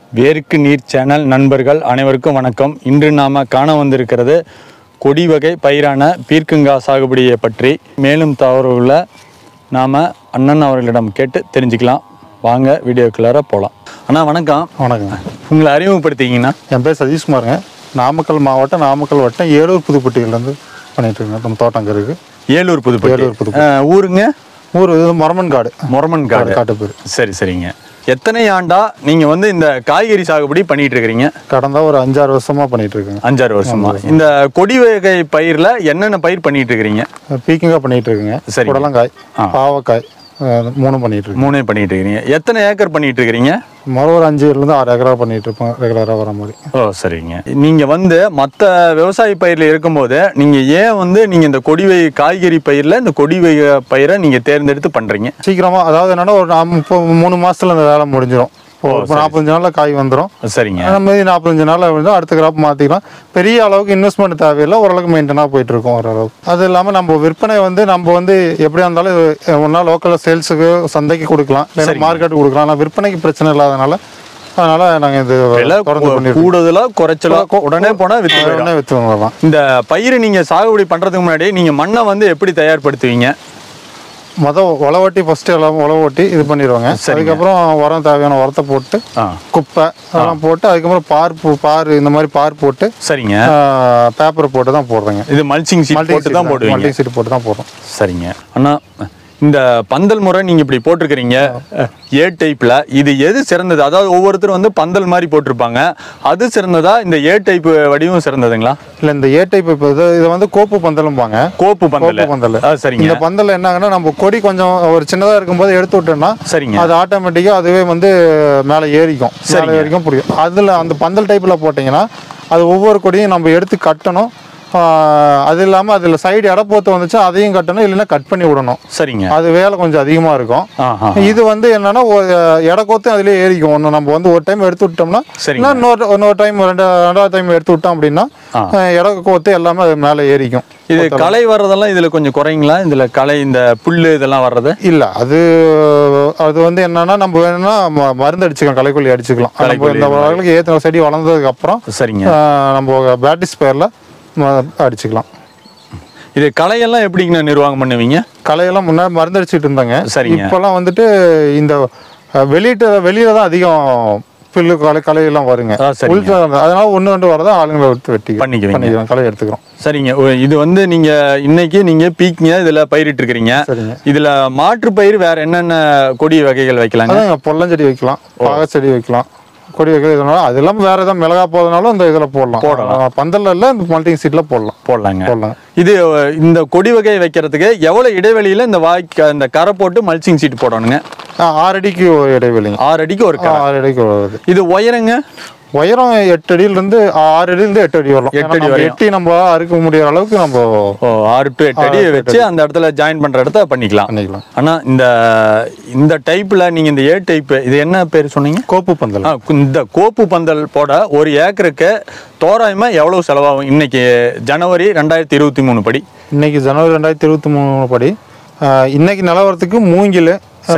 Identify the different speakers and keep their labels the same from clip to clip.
Speaker 1: வேருக்கு நீர் சேனல் நண்பர்கள் அனைவருக்கும் வணக்கம் இன்று நாம் காண வந்திருக்கிறது கொடி வகை பயிரான பீர்க்கங்கா சாகுபடியை பற்றி மேலும் தவறுகளை நாம் அண்ணன் அவர்களிடம் கேட்டு தெரிஞ்சுக்கலாம் வாங்க வீடியோக்குள்ளார போகலாம் அண்ணா வணக்கம்
Speaker 2: வணக்கங்க
Speaker 1: உங்களை அறிமுகப்படுத்திங்கன்னா
Speaker 2: என் பேர் சதீஷ்குமாருங்க நாமக்கல் மாவட்டம் நாமக்கல் வட்டம் ஏலூர் புதுப்பட்டியிலேருந்து பண்ணிட்டு இருக்கேன் நம்ம தோட்டம் அங்கே இருக்கு
Speaker 1: ஏலூர் புதுப்பட்டி
Speaker 2: ஏலூர் புதுப்பட்டி.
Speaker 1: அஹ், ஊருங்க
Speaker 2: ஊர் இது மொரமன் காடு
Speaker 1: மொரமன் காடு
Speaker 2: காட்டு பேர்
Speaker 1: சரி சரிங்க எத்தனை ஆண்டா நீங்கள் வந்து இந்த காய்கறி சாகுபடி பண்ணிட்டு இருக்கிறீங்க
Speaker 2: கடந்த ஒரு அஞ்சாறு வருஷமா பண்ணிட்டு இருக்கேங்க
Speaker 1: அஞ்சாறு வருஷமா இந்த கொடி வகை பயிரில் என்னென்ன பயிர் பண்ணிட்டு இருக்கிறீங்க
Speaker 2: பீக்கிங்காக பண்ணிட்டு இருக்குங்க
Speaker 1: சரிங்க.
Speaker 2: புடலங்காய் பாவக்காய் அஹ், மூணும் பண்ணிட்டு இருக்கேன்
Speaker 1: மூணே பண்ணிட்டு இருக்கிறீங்க எத்தனை ஏக்கர் பண்ணிட்டு இருக்கிறீங்க
Speaker 2: மொதல் ஒரு அஞ்சுலேருந்து ஆறு ஏக்கரா பண்ணிட்டு இருப்போம் ரெகுலராக வர மாதிரி
Speaker 1: ஓ சரிங்க நீங்க வந்து மற்ற விவசாய பயிர்ல இருக்கும்போது நீங்க ஏன் வந்து நீங்க இந்த கொடி வகை காய்கறி பயிர்ல இந்த கொடி வகை பயிரை நீங்க தேர்ந்தெடுத்து பண்றீங்க
Speaker 2: சீக்கிரமா அதாவது என்னன்னா ஒரு நாம் இப்போ மூணு மாசத்துல இந்த வேலை முடிஞ்சிடும் இப்போ ஒரு நாற்பத்தஞ்சு நாள்ல காய் வந்துடும்
Speaker 1: சரிங்க
Speaker 2: அந்த மாதிரி நாற்பத்தஞ்சு நாள்ல வந்து அடுத்த கிராப் மாற்றிக்கலாம் பெரிய அளவுக்கு இன்வெஸ்ட்மெண்ட் தேவையில்லை ஓரளவுக்கு மெயின்டைனாக போயிட்டு இருக்கோம் ஓரளவுக்கு அது இல்லாமல் நம்ம விற்பனை வந்து நம்ம வந்து எப்படியா இருந்தாலும் இது ஒன்றா லோக்கலில் சேல்ஸுக்கு சந்தைக்கு கொடுக்கலாம் இல்லை மார்க்கெட்டுக்கு கொடுக்கலாம் ஆனால் விற்பனைக்கு பிரச்சனை இல்லாதனால அதனால நாங்கள் இது
Speaker 1: விலை
Speaker 2: தொடர்ந்து பண்ணிட்டு
Speaker 1: கூடுதலா குறைச்சலா உடனே போனா வித்து போயிடும்.
Speaker 2: உடனே விற்று வரலாம்
Speaker 1: இந்த பயிரை நீங்க சாகுபடி பண்றதுக்கு முன்னாடி நீங்க மண்ணை வந்து எப்படி தயார்படுத்துவீங்க
Speaker 2: மொதல் உழவட்டி ஃபஸ்ட்டு எல்லாம் உழவட்டி இது பண்ணிடுவாங்க அதுக்கப்புறம் உரம் தேவையான உரத்தை போட்டு
Speaker 1: ஆ
Speaker 2: குப்பை அதெல்லாம் போட்டு அதுக்கப்புறம் பார் பூ- பார் இந்த மாதிரி பார் போட்டு
Speaker 1: சரிங்க
Speaker 2: பேப்பர் போட்டு தான் போடுறேங்க
Speaker 1: இது மல்ச்சிங் சீட் போட்டு தான் போடுவீங்க
Speaker 2: மல்டி சீட் போட்டு தான் போடுறோம்
Speaker 1: சரிங்க அண்ணா இந்த பந்தல் முறை நீங்க இப்படி போட்டிருக்கிறீங்க ஏ டைப்ல இது எது சிறந்தது அதாவது ஒவ்வொருத்தரும் வந்து பந்தல் மாதிரி போட்டிருப்பாங்க அது சிறந்ததா இந்த ஏ டைப் வடிவம் சிறந்ததுங்களா
Speaker 2: இல்ல இந்த ஏ டைப் இப்போ இது இதை வந்து கோப்பு பந்தலும்பாங்க
Speaker 1: கோப்பு பந்தல்
Speaker 2: கோப்பு பந்தல்
Speaker 1: ஆ, சரிங்க
Speaker 2: இந்த பந்தல் என்னங்கன்னா நம்ம கொடி கொஞ்சம் ஒரு சின்னதா இருக்கும்போது எடுத்து விட்டோம்னா
Speaker 1: சரிங்க
Speaker 2: அது ஆட்டோமேட்டிக்கா அதுவே வந்து மேலே ஏறிக்கும் மேலே ஏறிக்கும் புரியும் அதுல அந்த பந்தல் டைப்ல போட்டீங்கன்னா அது ஒவ்வொரு கொடியும் நம்ம எடுத்து கட்டணும் ஆஹ் அது இல்லாம அதுல சைடு இடப்போத்து வந்துச்சு அதையும் கட்டணும் இல்லைன்னா கட் பண்ணி விடணும்
Speaker 1: சரிங்க
Speaker 2: அது வேலை கொஞ்சம் அதிகமா இருக்கும்
Speaker 1: ஆஹா
Speaker 2: இது வந்து என்னன்னா ஒரு இடக்கோத்து அதுலயே ஏறிக்கும் ஒன்று நம்ம வந்து ஒரு டைம் எடுத்து விட்டோம்னா
Speaker 1: சரிங்க.
Speaker 2: இல்ல இன்னொரு இன்னொரு டைம் ரெண்டு ரெண்டாவது டைம் எடுத்து விட்டோம் அப்படின்னா
Speaker 1: ஆ.
Speaker 2: அஹ் இடக்கோத்து எல்லாமே அது மேலே ஏறிக்கும்
Speaker 1: இது களை வர்றதெல்லாம் இதுல கொஞ்சம் குறைங்களா இதுல களை இந்த புல்லு இதெல்லாம் வர்றது
Speaker 2: இல்ல அது அது வந்து என்னன்னா நம்ம வேணும்னா ம- மருந்து அடிச்சுக்கலாம் களைக்கொல்லி அடிச்சுக்கலாம் நம்ம இந்த வளர்களுக்கு ஏற்ற செடி வளர்ந்ததுக்கு அப்புறம்
Speaker 1: சரிங்க
Speaker 2: அஹ், நம்ம பேட்டிஸ் பேர்ல அடிச்சுக்கலாம்
Speaker 1: இது களையெல்லாம் எப்படிங்கண்ணா நிர்வாகம் பண்ணுவீங்க
Speaker 2: களையெல்லாம் முன்னாடி மருந்து அடிச்சிட்டு இருந்தாங்க
Speaker 1: சரிங்க.
Speaker 2: இப்போல்லாம் வந்துட்டு இந்த அஹ், வெளியிட்டு வெளியில தான் அதிகம் புல்லு களை களையெல்லாம் வருங்க
Speaker 1: ஆ, சரிங்க.
Speaker 2: உள்ல அதனால ஒன்று ரெண்டு வரதான் ஆளுங்களை எடுத்து வெட்டி
Speaker 1: பண்ணிக்குவீங்க.
Speaker 2: பண்ணிக்கிறோம் களை எடுத்துக்கிறோம்
Speaker 1: சரிங்க ஓ, இது வந்து நீங்க இன்னைக்கு நீங்க பீக்கிங்க இதுல பயிரிட்டு இருக்கிறீங்க
Speaker 2: சரிங்க
Speaker 1: இதுல மாற்று பயிர் வேற என்னென்ன கொடி வகைகள் வைக்கலாங்க
Speaker 2: அதான் பொல்லஞ்செடி வைக்கலாம் பாகச்செடி வைக்கலாம் கொடி வைக்கலாம் இதனால அது இல்லாமல் வேற ஏதாவது மிளகா போதனாலும் இந்த இதில் போடலாம் போடலாம் பந்தல்ல இல்லை இந்த மல்டிங் சீட்ல போடலாம்
Speaker 1: போடலாங்க
Speaker 2: போடலாம்
Speaker 1: இது அஹ், இந்த கொடி வகை வைக்கிறதுக்கு எவ்வளவு இடைவெளியில இந்த வாய்க்கு அந்த கரை போட்டு மல்ச்சிங் சீட் போடணுங்க
Speaker 2: ஆ, ஆறு அடிக்கு ஒரு இடைவெளிங்க
Speaker 1: ஆறு அடிக்கு ஒரு
Speaker 2: ஆ,
Speaker 1: கரை
Speaker 2: ஆறு அடிக்கு வருது
Speaker 1: இது உயரங்க
Speaker 2: உயரம் எட்டு அடியிலிருந்து ஆறு அடியிலிருந்து எட்டு அடி வரலாம்
Speaker 1: எட்டு அடி
Speaker 2: ஏன்னா நம்ம
Speaker 1: வரையும்.
Speaker 2: எட்டி நம்ம அறுக்க முடியற அளவுக்கு நம்ம
Speaker 1: ஓ ஆறு டு எட்டு அடி வச்சு அந்த இடத்துல ஜாயின் பண்ற இடத்த பண்ணிக்கலாம்
Speaker 2: பண்ணிக்கலாம்
Speaker 1: ஆனா இந்த இந்த டைப்ல நீங்க இந்த ஏ டைப் இது என்ன பேர் சொன்னீங்க
Speaker 2: கோப்பு பந்தல்
Speaker 1: ஆ, இந்த கோப்பு பந்தல் போட ஒரு ஏக்கருக்கு தோராயமா எவ்வளவு செலவாகும் இன்னைக்கு ஜனவரி ரெண்டாயிரத்தி இருபத்தி மூணு படி
Speaker 2: இன்னைக்கு ஜனவரி ரெண்டாயிரத்தி இருபத்தி மூணு படி ஆ, இன்னைக்கு நிலவரத்துக்கு மூங்கில்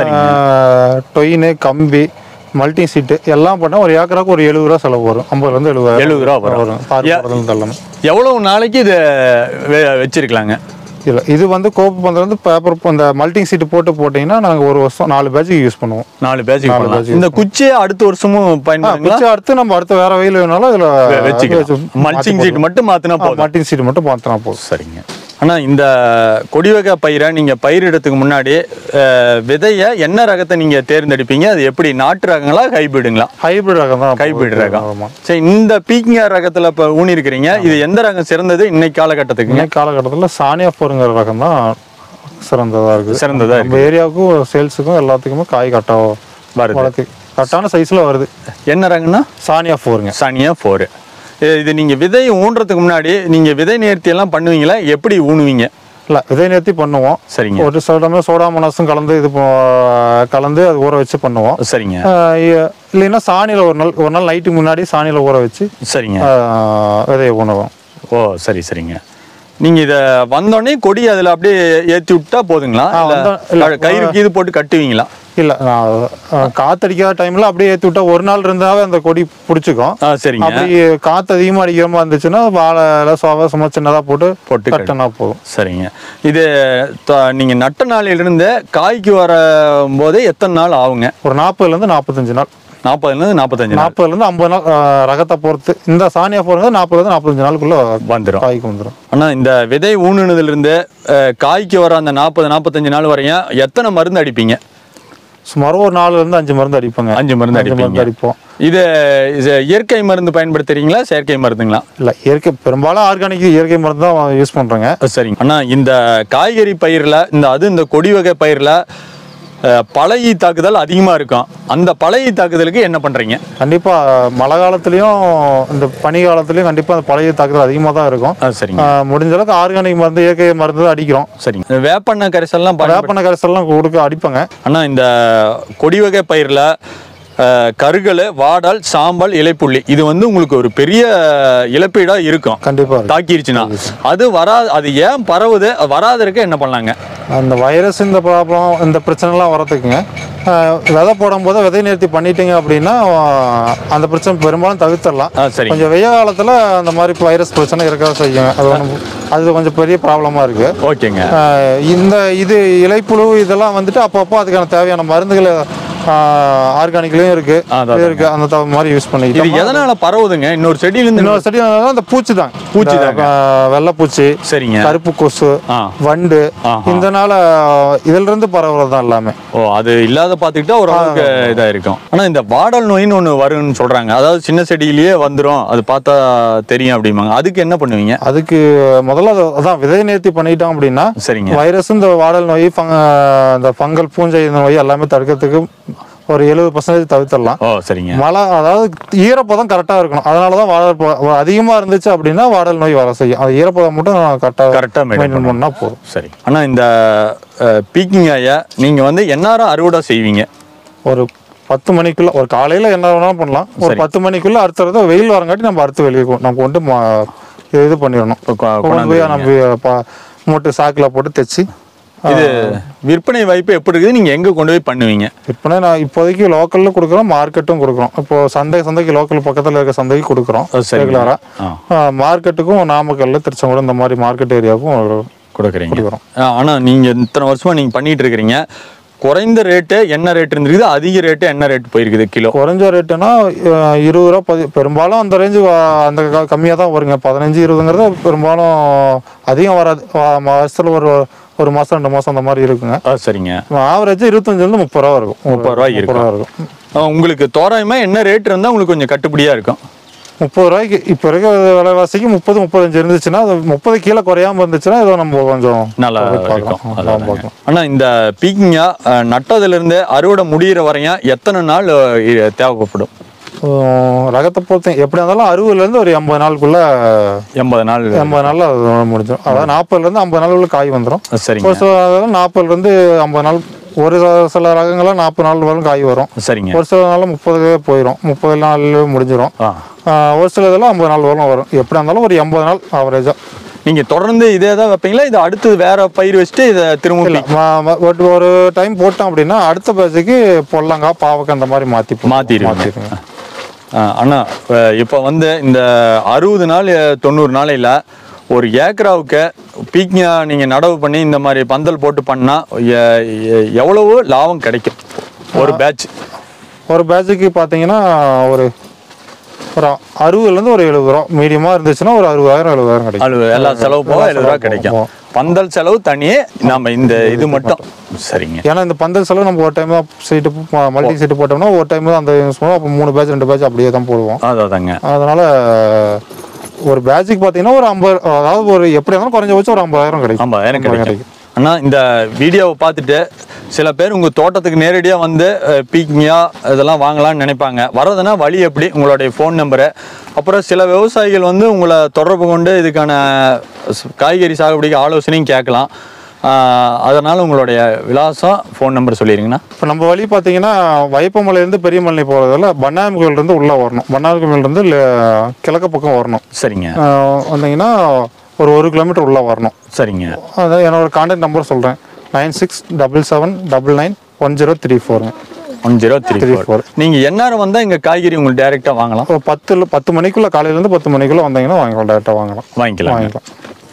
Speaker 2: டொயின் கம்பி மல்டி சீட்டு எல்லாம் பண்ணால் ஒரு ஏக்கராக்கு ஒரு எழுபது ரூபா செலவு வரும் ஐம்பதுலேருந்து எழுபது
Speaker 1: எழுபது ரூபா வரும்
Speaker 2: வரும் பாரு போடுறதுலேருந்து எல்லாமே
Speaker 1: எவ்வளவு நாளைக்கு இதை வெ- வச்சிருக்கலாங்க
Speaker 2: இல்லை இது வந்து கோப்பு பந்தல் வந்து பேப்பர் அந்த மல்டிங் சீட்டு போட்டு போட்டிங்கன்னா நாங்கள் ஒரு வருஷம் நாலு பேட்சுக்கு யூஸ் பண்ணுவோம்
Speaker 1: நாலு பேஜுக்கு பண்ணலாம் இந்த குச்சியை அடுத்த வருஷமும் பயன்படுத்தலாம்
Speaker 2: குச்சி அடுத்து நம்ம அடுத்த வேற வெயில் வேணாலும் இதில்
Speaker 1: வச்சுக்கலாம் மல்ச்சிங் சீட் மட்டும் மாத்தினா போதும்
Speaker 2: மல்டிங் சீட்டு மட்டும் மாற்றினா போதும்
Speaker 1: சரிங்க ஆனா இந்த கொடி வகை பயிரை நீங்க பயிரிடத்துக்கு முன்னாடி அஹ், விதைய என்ன ரகத்தை நீங்க தேர்ந்தெடுப்பீங்க அது எப்படி நாட்டு ரகங்களா ஹைபிரிடுங்களா
Speaker 2: ஹைபிரிட் ரகம் தான்
Speaker 1: ஹைபிரிட் ரகம்
Speaker 2: ஆமாம்
Speaker 1: சரி இந்த பீக்கிங்க ரகத்துல இப்ப ஊனி இருக்கிறீங்க இது எந்த ரகம் சிறந்தது இன்னைக்கு காலகட்டத்துக்கு
Speaker 2: இன்னைக்கு காலகட்டத்தில் சானியா போருங்கிற ரகம் தான் சிறந்ததாக இருக்குது
Speaker 1: சிறந்ததா
Speaker 2: நம்ம ஏரியாவுக்கும் சேல்ஸுக்கும் எல்லாத்துக்குமே காய் கட்டா
Speaker 1: வருது
Speaker 2: வளர்த்து கரெக்டான சைஸில் வருது
Speaker 1: என்ன ரகம்னா
Speaker 2: சானியா ஃபோருங்க
Speaker 1: சனியா ஃபோரு இது நீங்க விதை ஊன்றதுக்கு முன்னாடி நீங்க விதை நேர்த்தி எல்லாம் பண்ணுவீங்களா எப்படி ஊனுவீங்க
Speaker 2: இல்லை விதை நேர்த்தி பண்ணுவோம்
Speaker 1: சரிங்க
Speaker 2: ஒரு சில டைம்ல சோடா மனசும் கலந்து இது போ- கலந்து அது ஊற வச்சு பண்ணுவோம்
Speaker 1: சரிங்க
Speaker 2: ஆஹ் இ- இல்லைன்னா சாணியில் ஒரு நாள் ஒரு நாள் நைட்டுக்கு முன்னாடி சாணியில் ஊற வச்சு
Speaker 1: சரிங்க
Speaker 2: ஆஹ் விதையை உணவும்
Speaker 1: ஓ சரி சரிங்க நீங்க இத வந்தோடனே கொடி அதுல அப்படியே ஏத்தி விட்டா போதுங்களா
Speaker 2: ஆ,
Speaker 1: இல்ல
Speaker 2: வந்தா- இல்ல,
Speaker 1: கயிறுக்கு இது போட்டு கட்டுவீங்களா
Speaker 2: இல்லை நான் அஹ், காத்தடிக்காத டைமில் அப்படியே ஏற்றி விட்டா ஒரு நாள் இருந்தாவே அந்த கொடி பிடிச்சிக்கும்
Speaker 1: ஆ சரிங்க
Speaker 2: அப்படி காற்று அதிகமாக அடிக்கிற மாதிரி இருந்துச்சுன்னா வாழை எல்லாம் சுவா சும்மா சின்னதாக போட்டு
Speaker 1: போட்டு
Speaker 2: கட்டினா போதும்
Speaker 1: சரிங்க இது த- நீங்க நட்ட நாளிலிருந்து காய்க்கு வர போதே எத்தனை நாள் ஆகுங்க
Speaker 2: ஒரு நாற்பதுலேருந்து நாற்பத்தஞ்சு நாள்
Speaker 1: நாற்பதுல இருந்து நாற்பத்தஞ்சு நாள்
Speaker 2: நாற்பதுலேருந்து ஐம்பது நாள் அஹ், ரகத்தை பொறுத்து இந்த சாணியா போகிறது நாற்பதுலேருந்து நாற்பத்தஞ்சு நாளுக்குள்ள
Speaker 1: வந்துடும்
Speaker 2: காய்க்கு வந்துடும்
Speaker 1: ஆனா இந்த விதை ஊனுனதுல இருந்து அஹ், காய்க்கு வர அந்த நாற்பது நாற்பத்தஞ்சு நாள் வரையும் எத்தனை மருந்து அடிப்பீங்க
Speaker 2: சுமார் ஒரு நாலுலேருந்து அஞ்சு மருந்து அடிப்போங்க
Speaker 1: அஞ்சு மருந்து
Speaker 2: அஞ்சு
Speaker 1: அடிப்பீங்க
Speaker 2: மருந்து அடிப்போம்
Speaker 1: இது இது இயற்கை மருந்து பயன்படுத்துறீங்களா செயற்கை மருந்துங்களா
Speaker 2: இல்லை இயற்கை பெரும்பாலும் ஆர்கானிக் இயற்கை மருந்து தான் யூஸ் பண்ணுறோங்க
Speaker 1: அஹ் சரிங்க அண்ணா இந்த காய்கறி பயிரில் இந்த அது இந்த கொடி வகை பயிரில் பழைய தாக்குதல் அதிகமாக இருக்கும் அந்த பழைய தாக்குதலுக்கு என்ன பண்ணுறீங்க
Speaker 2: கண்டிப்பாக மழை காலத்துலேயும் இந்த பனி காலத்துலேயும் கண்டிப்பாக அந்த பழைய தாக்குதல் அதிகமாக தான் இருக்கும்
Speaker 1: ஆ சரிங்க
Speaker 2: அஹ், முடிஞ்ச அளவுக்கு ஆர்கானிக் மருந்து இயற்கை மருந்து தான் அடிக்கிறோம்
Speaker 1: சரிங்க வேப்பெண்ணெய் கரைசல்லாம் பயன்படுத்த
Speaker 2: வேப்பன கரைசல்லாம் கொடுக்க அடிப்பாங்க
Speaker 1: அண்ணா இந்த கொடி வகை பயிரில் கருகல் வாடல் சாம்பல் இலைப்புள்ளி இது வந்து உங்களுக்கு ஒரு பெரிய இழப்பீடாக இருக்கும்
Speaker 2: கண்டிப்பாக இருக்கும்
Speaker 1: தாக்கிருச்சுன்னா அது வரா அது ஏன் பரவுது அது வராததுக்கு என்ன பண்ணலாங்க
Speaker 2: அந்த வைரஸ் இந்த ப்ராப்ளம் இந்த பிரச்சனைலாம் வரதுக்குங்க அஹ், விதை போடும்போது விதை நிறுத்தி பண்ணிட்டீங்க அப்படின்னா அஹ், அந்த பிரச்சனை பெரும்பாலும் தவிர்த்திடலாம்
Speaker 1: ஆ சரிங்க
Speaker 2: கொஞ்சம் வெய்ய காலத்தில் அந்த மாதிரி வைரஸ் பிரச்சனை இருக்க செய்யுங்க அது ஒண்ணு- அது கொஞ்சம் பெரிய ப்ராப்ளமாக இருக்குது
Speaker 1: ஓகேங்க
Speaker 2: இந்த இது இலைப்புழு இதெல்லாம் வந்துட்டு அப்பப்போ அதுக்கான தேவையான மருந்துகள் ஆர்கானிக்லேயும் இருக்கு
Speaker 1: அதான்,
Speaker 2: இது இருக்கு அந்த தகுந்த மாதிரி யூஸ்
Speaker 1: இது
Speaker 2: பண்ணிக்கிட்டோம்
Speaker 1: எதனால பரவுதுங்க இன்னொரு செடியிலேருந்து
Speaker 2: இன்னொரு செடி என்னன்னா அந்த பூச்சி தான்
Speaker 1: பூச்சி
Speaker 2: இந்த,
Speaker 1: தாங்க.
Speaker 2: அஹ், வெள்ளைப்பூச்சி
Speaker 1: சரிங்க
Speaker 2: கருப்பு கொசு
Speaker 1: ஆ
Speaker 2: வண்டு
Speaker 1: ஆஹா.
Speaker 2: இதனால இதுல இருந்து பரவுறது தான் எல்லாமே
Speaker 1: ஓ அது இல்லாத பார்த்துக்கிட்டா ஓரளவுக்கு இதாக இருக்கும் ஆனால் இந்த வாடல் நோயின்னு ஒன்று வரும்னு சொல்கிறாங்க அதாவது சின்ன செடியிலேயே வந்துடும் அது பார்த்தா தெரியும் அப்படிம்பாங்க அதுக்கு என்ன பண்ணுவீங்க
Speaker 2: அதுக்கு முதல்ல அது- அதான் விதை நேர்த்தி பண்ணிட்டோம் அப்படின்னா
Speaker 1: சரிங்க
Speaker 2: வைரஸ் இந்த வாடல் நோய் ஃபங்க- இந்த ஃபங்கல் பூஞ்சை இந்த நோய் எல்லாமே தடுக்கிறதுக்கு ஒரு எழுபது பர்சன்டேஜ் தவிர்த்திடலாம்
Speaker 1: ஓ சரிங்க
Speaker 2: மழை அதாவது ஈரப்பதம் கரெக்டாக இருக்கணும் அதனால தான் வாடல் ப- அதிகமா இருந்துச்சு அப்படின்னா வாடல் நோய் வர செய்யும் அது ஈரப்பதம் மட்டும் கரெக்டாக
Speaker 1: கரெக்டாக மெயின்டைன்
Speaker 2: மெயின்டைன் பண்ணா போதும்
Speaker 1: சரி ஆனால் இந்த பீக்கிங் ஆயை நீங்கள் வந்து எந்நேரம் அறுவடை செய்வீங்க
Speaker 2: ஒரு பத்து மணிக்குள்ள ஒரு காலையில என்ன வேணாலும் பண்ணலாம் ஒரு பத்து மணிக்குள்ள அறுத்துறத வெயில் வரங்காட்டி நம்ம அறுத்து வெளியே கொ- நம்ம கொண்டு ம- இது பண்ணிடணும்
Speaker 1: கொ- கொ-
Speaker 2: கொண்டு போய் நம்ம ப- மூட்டை சாக்கில் போட்டு தைச்சு
Speaker 1: இது விற்பனை வாய்ப்பு எப்படி இருக்குது நீங்கள் எங்கே கொண்டு போய் பண்ணுவீங்க
Speaker 2: விற்பனை நான் இப்போதைக்கு லோக்கல்ல கொடுக்குறோம் மார்க்கெட்டும் கொடுக்குறோம் இப்போ சந்தை சந்தைக்கு லோக்கல் பக்கத்தில் இருக்க சந்தைக்கு கொடுக்குறோம்
Speaker 1: ஓ, சரிங்க.
Speaker 2: ரெகுலராக
Speaker 1: ஆ
Speaker 2: மார்க்கெட்டுக்கும் நாமக்கல்ல திருச்செங்கோடு இந்த மாதிரி மார்க்கெட் ஏரியாவுக்கும் ஒரு-
Speaker 1: கொடுக்குறீங்க
Speaker 2: கொடுக்குறோம்
Speaker 1: ஆனால் நீங்கள் இத்தனை வருஷமாக நீங்கள் பண்ணிட்டு இருக்கிறீங்க குறைந்த ரேட்டு என்ன ரேட் இருந்திருக்குது அதிக ரேட்டு என்ன ரேட் போயிருக்குது கிலோ
Speaker 2: குறைஞ்ச ரேட்டுனா அஹ், இருபது ரூபா பதி பெரும்பாலும் அந்த ரேஞ்சு அந்த கம்மியாக தான் வருங்க பதினஞ்சு இருபதுங்கிறது பெரும்பாலும் அதிகம் வராது வா- வருஷத்துல ஒரு ஒரு மாதம் ரெண்டு மாதம் அந்த மாதிரி இருக்குங்க
Speaker 1: ஆ சரிங்க
Speaker 2: ஆவரேஜ் இருபத்தஞ்சிலேருந்து முப்பது ரூபா இருக்கும்
Speaker 1: முப்பது ரூபாய் இருக்கும்.
Speaker 2: முப்பது ரூபா இருக்கும்
Speaker 1: ஆ, உங்களுக்கு தோராயமாக என்ன ரேட் இருந்தால் உங்களுக்கு கொஞ்சம் கட்டுப்படியாக இருக்கும்
Speaker 2: முப்பது ரூபாய்க்கு இப்போ இருக்க விலைவாசிக்கு முப்பது முப்பத்தஞ்சு இருந்துச்சுன்னா அது முப்பது கீழே குறையாம இருந்துச்சுன்னா ஏதோ நம்ம கொஞ்சம்
Speaker 1: நல்லா
Speaker 2: பார்க்கலாம்.
Speaker 1: இருக்கும்
Speaker 2: ஆ,
Speaker 1: அதான்
Speaker 2: பார்க்கலாம்.
Speaker 1: ஆனால் இந்த பீக்கிங்கா நட்டதுலேருந்து அறுவடை முடியிற வரையும் எத்தனை நாள் அஹ், இ- தேவைப்படும்
Speaker 2: அஹ், ரகத்தை பொறுத்து எப்படி இருந்தாலும் அறுபதுலேருந்து ஒரு எண்பது நாளுக்குள்ள
Speaker 1: எண்பது நாள்
Speaker 2: எண்பது நாளில் அது முடிஞ்சிடும் அதாவது நாற்பதுலேருந்து ஐம்பது நாளுக்குள்ள காய் வந்துடும்
Speaker 1: சரிங்க
Speaker 2: ஒரு சில ரகம் நாற்பதுலேருந்து ஐம்பது நாள் ஒரு சில- சில ரகங்கள்லாம் நாற்பது நாள் வரும் காய் வரும்
Speaker 1: சரிங்க
Speaker 2: ஒரு சில நாள் முப்பது போயிடும் முப்பது நாள் முடிஞ்சிடும்
Speaker 1: ஆ
Speaker 2: ஆஹ் ஒரு சில இதெல்லாம் ஐம்பது நாள் வரும் வரும் எப்படி இருந்தாலும் ஒரு எண்பது நாள் ஆவரேஜாக
Speaker 1: நீங்கள் தொடர்ந்து இதே தான் வைப்பீங்களா இது அடுத்து வேற பயிர் வச்சுட்டு இதை திரும்ப
Speaker 2: இல்லை ஒரு ஒரு டைம் போட்டோம் அப்படின்னா அடுத்த பேட்சுக்கு பொல்லங்காய் பாவக்காய் அந்த மாதிரி மாற்றி
Speaker 1: மாத்திடுவீங்க.
Speaker 2: மாற்றிடுங்க
Speaker 1: அண்ணா இப்போ வந்து இந்த அறுபது நாள் அஹ், தொண்ணூறு நாளையில் ஒரு ஏக்கராவுக்கு பீக்கிங்கா நீங்கள் நடவு பண்ணி இந்த மாதிரி பந்தல் போட்டு பண்ணால் எவ்வளவு லாபம் கிடைக்கும் ஒரு பேட்ச்
Speaker 2: ஒரு பேட்சுக்கு பார்த்தீங்கன்னா ஒரு ஒரு அறுபதுலேருந்து ஒரு எழுபது ரூபா மீடியமாக இருந்துச்சுன்னா ஒரு அறுபதாயிரம் எழுபதாயிரம் கிடைக்கும்
Speaker 1: அழுவு எல்லா செலவு போக
Speaker 2: எல்லா
Speaker 1: எழுபது ரூபா
Speaker 2: செலவு
Speaker 1: கிடைக்கும்
Speaker 2: போக.
Speaker 1: பந்தல் செலவு தனியே நம்ம இந்த இது மட்டும் சரிங்க
Speaker 2: ஏன்னா இந்த பந்தல் செலவு நம்ம ஒரு டைம் தான் சீட்டு மல்டி சீட்டு போட்டோம்னா ஒரு டைம் தான் அந்த யூஸ் பண்ணுவோம் அப்போ மூணு பேட்ச் ரெண்டு பேட்ச் அப்படியே தான் போடுவோம்
Speaker 1: அதாதாங்க
Speaker 2: அதனால ஒரு பேட்சுக்கு பார்த்தீங்கன்னா ஒரு ஐம்பது அதாவது ஒரு எப்படி இருந்தாலும் குறைஞ்சபட்சம் ஒரு ஐம்பதாயிரம் கிடைக்கும்
Speaker 1: ஐம்பதாயிரம் கிடைக்கும் அண்ணா இந்த வீடியோவை பார்த்துட்டு சில பேர் உங்கள் தோட்டத்துக்கு நேரடியாக வந்து பீக்கிங்கா இதெல்லாம் வாங்கலாம்னு நினைப்பாங்க வர்றதுன்னா வழி எப்படி உங்களுடைய ஃபோன் நம்பரு அப்புறம் சில விவசாயிகள் வந்து உங்களை தொடர்பு கொண்டு இதுக்கான ஸ்- காய்கறி சாகுபடிக்கு ஆலோசனையும் கேட்கலாம் அதனால் உங்களுடைய விலாசம் ஃபோன் நம்பர் சொல்லிடுங்கண்ணா
Speaker 2: இப்போ நம்ம வழி பார்த்தீங்கன்னா வைப்பமலையிலேருந்து பெரியமலை போகிறதால பண்ணாயம் கோயிலேருந்து உள்ளே வரணும் பண்ணாயம் கோயிலேருந்து கிழக்கு பக்கம் வரணும்
Speaker 1: சரிங்க
Speaker 2: ஆஹ் வந்தீங்கன்னா ஒரு ஒரு கிலோமீட்டர் உள்ளே வரணும்
Speaker 1: சரிங்க
Speaker 2: அதான் என்னோட கான்டாக்ட் நம்பர் சொல்கிறேன் nine six double seven double nine one zero three ஃபோருங்க
Speaker 1: one zero three
Speaker 2: three
Speaker 1: four
Speaker 2: four
Speaker 1: நீங்கள் எந்நேரம் வந்தால் இங்கே காய்கறி உங்களுக்கு டைரெக்டாக வாங்கலாம்
Speaker 2: ஒரு பத்து பத்து மணிக்குள்ளே காலையிலேருந்து பத்து மணிக்குள்ளே வந்தீங்கன்னா வாங்கிக்கலாம் டேரெக்டாக வாங்கலாம்
Speaker 1: வாங்கிக்கலாம்
Speaker 2: வாங்கிக்கலாம்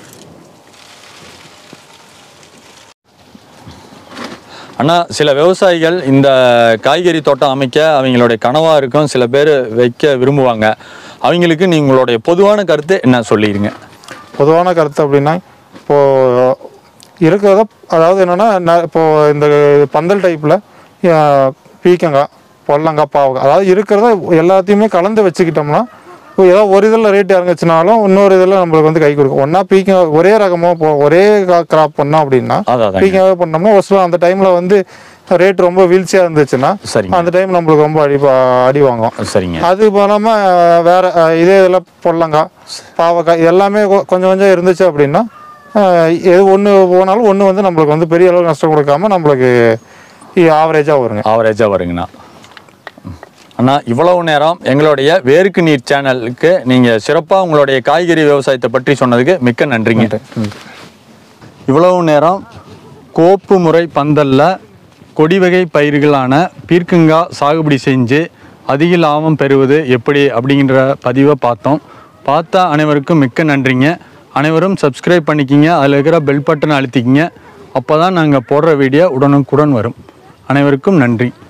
Speaker 1: அண்ணா சில விவசாயிகள் இந்த காய்கறி தோட்டம் அமைக்க அவங்களுடைய கனவாக இருக்கும் சில பேர் வைக்க விரும்புவாங்க அவங்களுக்கு நீங்களுடைய பொதுவான கருத்து என்ன சொல்லிடுங்க
Speaker 2: பொதுவான கருத்து அப்படின்னா இப்போது இருக்கிறத அதாவது என்னென்னா இப்போது இந்த பந்தல் டைப்பில் பீக்கங்காய் பொல்லங்காய் பாவக்காய் அதாவது இருக்கிறத எல்லாத்தையுமே கலந்து வச்சுக்கிட்டோம்னா இப்போ ஏதோ ஒரு இதில் ரேட் இறங்குச்சுனாலும் இன்னொரு இதில் நம்மளுக்கு வந்து கை கொடுக்கும் ஒன்றா பீக்கங்காய் ஒரே ரகமாக இப்போ ஒரே கிராப் பண்ணோம் அப்படின்னா
Speaker 1: அதான் அதாங்க.
Speaker 2: பீக்கங்காய் பண்ணோம்னா ஒரு சில அந்த டைமில் வந்து ரேட் ரொம்ப வீழ்ச்சியாக இருந்துச்சுன்னா
Speaker 1: சரிங்க
Speaker 2: அந்த டைம் நம்மளுக்கு ரொம்ப அடி பா- அடி வாங்கும்
Speaker 1: சரிங்க
Speaker 2: அது போலாமல் வேற அஹ், இதே இதில் பொல்லங்காய் பாவக்காய் இது எல்லாமே கொ- கொஞ்சம் கொஞ்சம் இருந்துச்சு அப்படின்னா அஹ், எது ஒன்று போனாலும் ஒன்று வந்து நம்மளுக்கு வந்து பெரிய அளவு நஷ்டம் கொடுக்காம நம்மளுக்கு ஆவரேஜாக வருங்க
Speaker 1: ஆவரேஜாக வருங்கண்ணா அண்ணா இவ்வளவு நேரம் எங்களுடைய வேருக்கு நீர் சேனலுக்கு நீங்கள் சிறப்பாக உங்களுடைய காய்கறி விவசாயத்தை பற்றி சொன்னதுக்கு மிக்க நன்றிங்க
Speaker 2: ம்.
Speaker 1: இவ்வளவு நேரம் கோப்பு முறை பந்தல்ல கொடி வகை பயிர்களான பீர்க்கங்காய் சாகுபடி செஞ்சு அதிக லாபம் பெறுவது எப்படி அப்படிங்கிற பதிவை பார்த்தோம் பார்த்த அனைவருக்கும் மிக்க நன்றிங்க அனைவரும் சப்ஸ்கிரைப் பண்ணிக்கிங்க அதில் இருக்கிற பெல் பட்டனை அழுத்திக்கிங்க அப்போ தான் நாங்கள் போடுற வீடியோ உடனுக்குடன் வரும் அனைவருக்கும் நன்றி